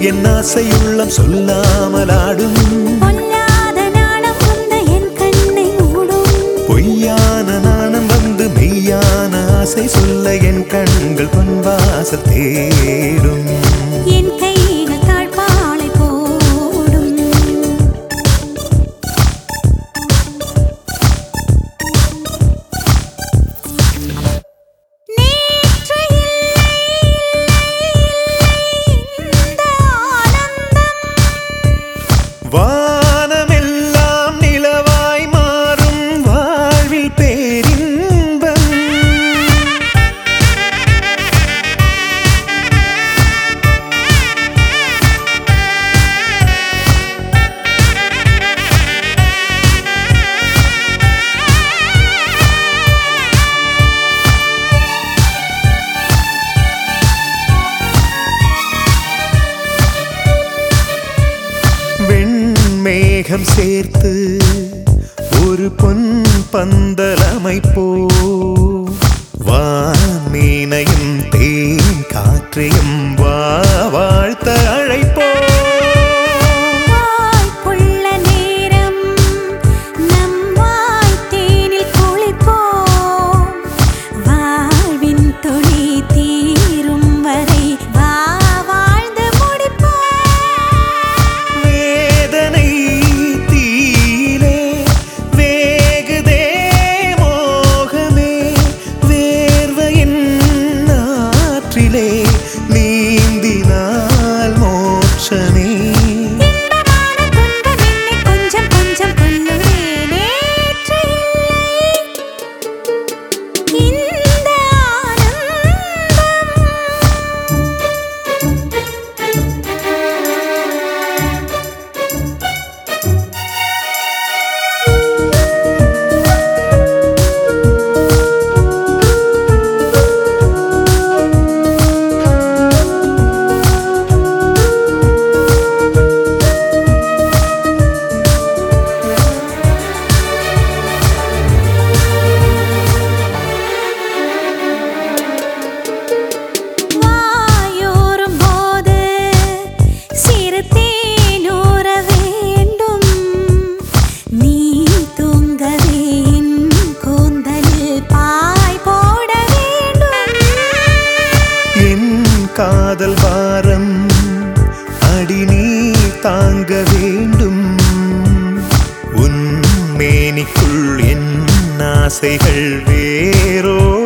என் ஆசையுள்ளம் சொல்லாமல் ஆடும் பொல்லாத நாணம் வந்த என் கண்ணை மூடும் பொய்யான நாணம் வந்து மெய்யான ஆசை சொல்ல என் கண்கள் பொன்வாசல் தேடும் என் கைகள் தாழ்பாளை போடும் நேற்று இல்லை, இந்த ஆனந்தம் வானமெல்லாம் நிலவாய் மாறும் வாழ்வில் பேரின்பம் வெண்மேகம் சேர்த்து ஒரு பொன் பந்தல் அமைப்போ வான்மீனையும் தேன் காற்றையும் வா வாழ்த்த அழைப்போ வாய்ப்புள்ள நேரம் நம் வாய் தேனில் குளிப்போம் வாழ்வின் துளி தீரும் வரை வா வாழ்ந்து முடிப்போம் வேதனை தீலே வேகுதே மோகமே வேர்வையின் ஆற்றிலே நீந்தினால் மோட்சமே இன்பமான துன்பம் என்னை கொஞ்சம் கொஞ்சம் கொல்லுதே நேற்று இல்லை இந்த ஆனந்தம் வாயோரும் போது சிறு தேனூற வேண்டும் நீ தூங்கவே என் கூந்தலில் பாய் போட வேண்டும் என் காதல் பாரம் அடி நீ தாங்க வேண்டும் உன் மேனிக்குள் என் ஆசைகள் வேரோ